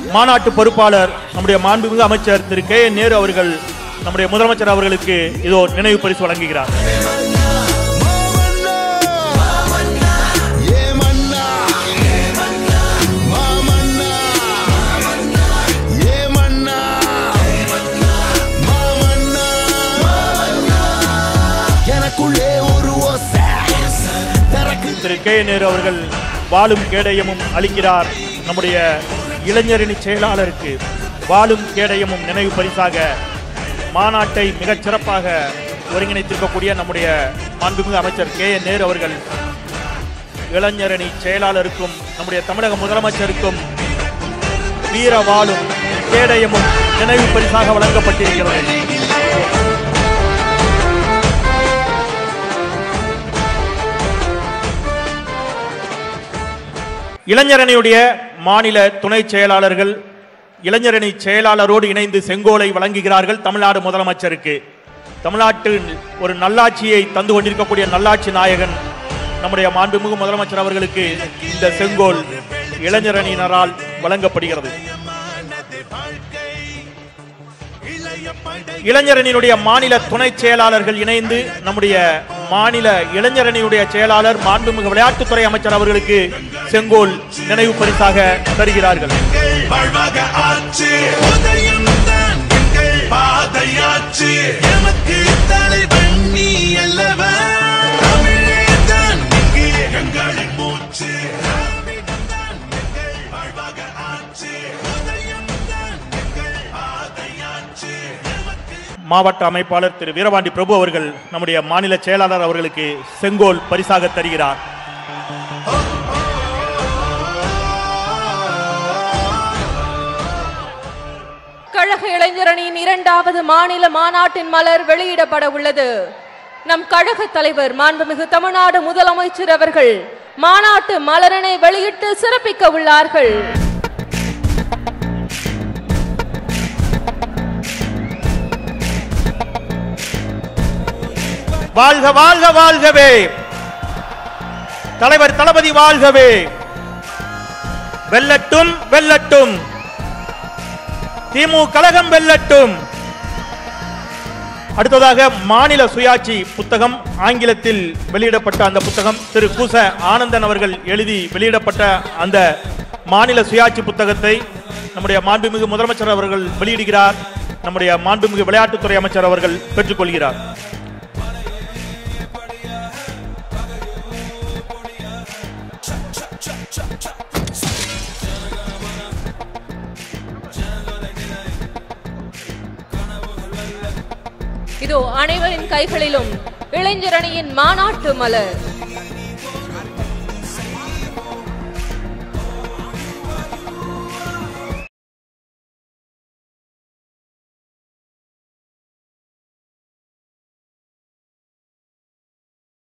மாநாட்டு பொறுப்பாளர் நம்முடைய மாண்புமிகு அமைச்சர் திரு கே என் நேரு அவர்கள் நம்முடைய முதலமைச்சர் அவர்களுக்கு இதோ நினைவு பரிசு வழங்குகிறார் ஏமன்னா மாமன்னா ஏமன்னா மாமன்னா எனக்குள்ளே ஒரு ஓசை திறக்கு திரு கே என் நேரு அவர்கள் வாழும் கேடயமும் அளிக்கிறார் நம்முடைய இளைஞரணி செயலாளருக்கு வாழும் கேடயமும் நினைவு பரிசாக மாநாட்டை மிகச் சிறப்பாக ஒருங்கிணைத்திருக்கக்கூடிய நம்முடைய மாண்புமிகு அமைச்சர் கே என் நேரு அவர்கள் இளைஞரணி செயலாளருக்கும் நம்முடைய தமிழக முதலமைச்சருக்கும் வீர வாழும் கேடயமும் நினைவு பரிசாக வழங்கப்பட்டிருக்கிறது இளைஞரணியுடைய மாநில துணை செயலாளர்கள் இளைஞரணி செயலாளரோடு இணைந்து செங்கோலை வழங்குகிறார்கள் தமிழ்நாடு முதலமைச்சருக்கு தமிழ்நாட்டில் ஒரு நல்லாட்சியை தந்து கொண்டிருக்கக்கூடிய நல்லாட்சி நாயகன் நம்முடைய மாண்புமிகு முதலமைச்சர் அவர்களுக்கு இந்த செங்கோல் இளைஞரணியினரால் வழங்கப்படுகிறது இளைஞரணியினுடைய மாநில துணை செயலாளர்கள் இணைந்து நம்முடைய மாநில இளைஞரணியுடைய செயலாளர் மாண்புமிகு விளையாட்டுத்துறை அமைச்சர் அவர்களுக்கு செங்கோல் நினைவு பரிசாக தருகிறார்கள் வாழ்வாக ஆச்சு உதயம் தான் எங்கள் பாதையாச்சு எமக்கு தலைவன் நீ அல்லவா தமிழே தான் இங்கே எங்களின் மூச்சு திராவிடம் தான் எங்கள் வாழ்வாக ஆச்சு உதயம் தான் எங்கள் பாதையாச்சு எமக்கு மாவட்ட அமைப்பாளர் திரு வீரபாண்டி பிரபு அவர்கள் நம்முடைய மாநில செயலாளர் அவர்களுக்கு செங்கோல் பரிசாக தருகிறார் கழக இளைஞரணியின் இரண்டாவது மாநில மாநாட்டின் மலர் வெளியிடப்பட உள்ளது நம் கழக தலைவர் மாண்புமிகு தமிழ்நாடு முதலமைச்சர் அவர்கள் மாநாட்டு மலரினை வெளியிட்டு சிறப்பிக்க உள்ளார்கள் வாழ்க வாழ்க வாழ்கவே தலைவர் தளபதி வாழ்கவே வெல்லட்டும் வெல்லட்டும் திமுக கழகம் வெல்லட்டும் அடுத்ததாக மாநில சுயாட்சி புத்தகம் ஆங்கிலத்தில் வெளியிடப்பட்ட அந்த புத்தகம் திரு குச ஆனந்தன் அவர்கள் எழுதி வெளியிடப்பட்ட அந்த மாநில சுயாட்சி புத்தகத்தை நம்முடைய மாண்புமிகு முதலமைச்சர் அவர்கள் வெளியிடுகிறார் நம்முடைய மாண்புமிகு விளையாட்டுத்துறை அமைச்சர் அவர்கள் பெற்றுக்கொள்கிறார் இதோ அனைவரின் கைகளிலும் இளைஞரணியின் மாநாட்டு மலர்